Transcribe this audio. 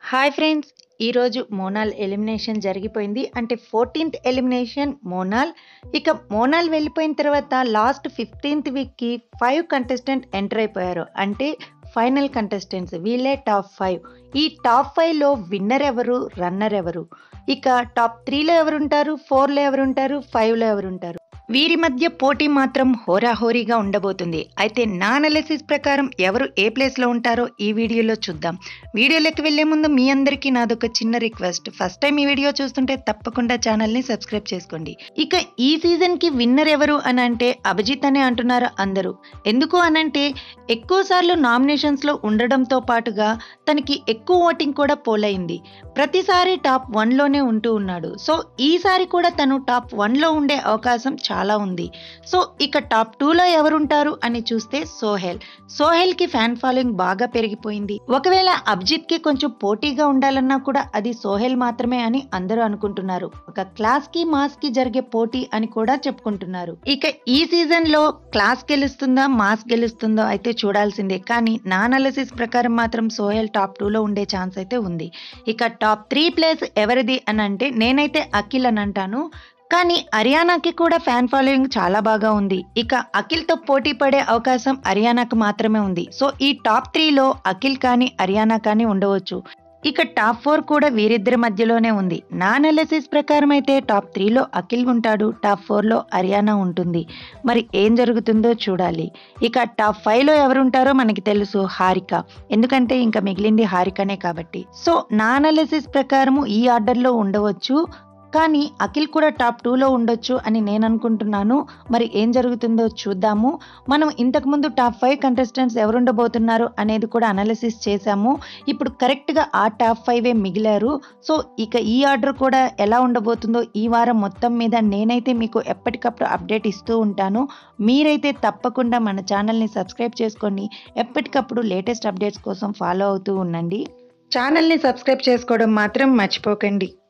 hi friends ఈరోజు Monal elimination జరిగిపోయింది అంటే ఫోర్టీన్త్ ఎలిమినేషన్ మోనాల్ ఇక మోనాల్ వెళ్ళిపోయిన తర్వాత లాస్ట్ ఫిఫ్టీన్త్ వీక్కి ఫైవ్ కంటెస్టెంట్ ఎంటర్ అయిపోయారు అంటే ఫైనల్ కంటెస్టెంట్స్ వీళ్ళే టాప్ ఫైవ్ ఈ టాప్ ఫైవ్లో విన్నర్ ఎవరు రన్నర్ ఎవరు ఇక టాప్ త్రీలో ఎవరుంటారు ఫోర్లో ఎవరుంటారు ఫైవ్లో ఎవరుంటారు వీరి మధ్య పోటీ మాత్రం హోరాహోరీగా ఉండబోతుంది అయితే నా అనాలిసిస్ ప్రకారం ఎవరు ఏ ప్లేస్లో ఉంటారో ఈ వీడియోలో చూద్దాం వీడియోలోకి వెళ్లే ముందు మీ అందరికీ నాదొక చిన్న రిక్వెస్ట్ ఫస్ట్ టైం ఈ వీడియో చూస్తుంటే తప్పకుండా ఛానల్ని సబ్స్క్రైబ్ చేసుకోండి ఇక ఈ సీజన్కి విన్నర్ ఎవరు అని అంటే అభిజిత్ అనే అంటున్నారు అందరూ ఎందుకు అనంటే ఎక్కువ సార్లు నామినేషన్స్లో ఉండడంతో పాటుగా తనకి ఎక్కువ ఓటింగ్ కూడా పోలైంది ప్రతిసారి టాప్ వన్లోనే ఉంటూ ఉన్నాడు సో ఈసారి కూడా తను టాప్ వన్లో ఉండే అవకాశం చాలా ఉంది సో ఇక టాప్ టూలో ఎవరుంటారు అని చూస్తే సోహెల్ సోహెల్కి ఫ్యాన్ ఫాలోయింగ్ బాగా పెరిగిపోయింది ఒకవేళ అభిజిత్కి కొంచెం పోటీగా ఉండాలన్నా కూడా అది సోహెల్ మాత్రమే అని అందరూ అనుకుంటున్నారు ఒక క్లాస్కి మాస్కి జరిగే పోటీ అని కూడా చెప్పుకుంటున్నారు ఇక ఈ సీజన్లో క్లాస్ గెలుస్తుందా మాస్ గెలుస్తుందో అయితే చూడాల్సిందే కానీ నా అనాలిసిస్ ప్రకారం మాత్రం సోహెల్ టాప్ టూలో ఉండే ఛాన్స్ అయితే ఉంది ఇక టాప్ త్రీ ప్లేస్ ఎవరిది అని అంటే నేనైతే అఖిల్ అని అంటాను కానీ హర్యానాకి కూడా ఫ్యాన్ ఫాలోయింగ్ చాలా బాగా ఉంది ఇక అఖిల్తో పోటీ పడే అవకాశం హర్యానాకు మాత్రమే ఉంది సో ఈ టాప్ త్రీలో అఖిల్ కానీ హర్యానా కానీ ఉండవచ్చు ఇక టాప్ ఫోర్ కూడా వీరిద్దరి మధ్యలోనే ఉంది నా అనాలిసిస్ ప్రకారం అయితే టాప్ త్రీలో అఖిల్ ఉంటాడు టాప్ ఫోర్లో హర్యానా ఉంటుంది మరి ఏం జరుగుతుందో చూడాలి ఇక టాప్ ఫైవ్లో ఎవరుంటారో మనకి తెలుసు హారిక ఎందుకంటే ఇంకా మిగిలింది హారికనే కాబట్టి సో నా అనాలిసిస్ ప్రకారము ఈ ఆర్డర్లో ఉండవచ్చు కానీ అఖిల్ కూడా టాప్ టూలో ఉండొచ్చు అని నేను అనుకుంటున్నాను మరి ఏం జరుగుతుందో చూద్దాము మనం ఇంతకుముందు టాప్ ఫైవ్ కంటెస్టెంట్స్ ఎవరుండబోతున్నారు అనేది కూడా అనాలిసిస్ చేశాము ఇప్పుడు కరెక్ట్గా ఆ టాప్ ఫైవే మిగిలారు సో ఇక ఈ ఆర్డర్ కూడా ఎలా ఉండబోతుందో ఈ వారం మొత్తం మీద నేనైతే మీకు ఎప్పటికప్పుడు అప్డేట్ ఇస్తూ ఉంటాను మీరైతే తప్పకుండా మన ఛానల్ని సబ్స్క్రైబ్ చేసుకొని ఎప్పటికప్పుడు లేటెస్ట్ అప్డేట్స్ కోసం ఫాలో అవుతూ ఉండండి ఛానల్ని సబ్స్క్రైబ్ చేసుకోవడం మాత్రం మర్చిపోకండి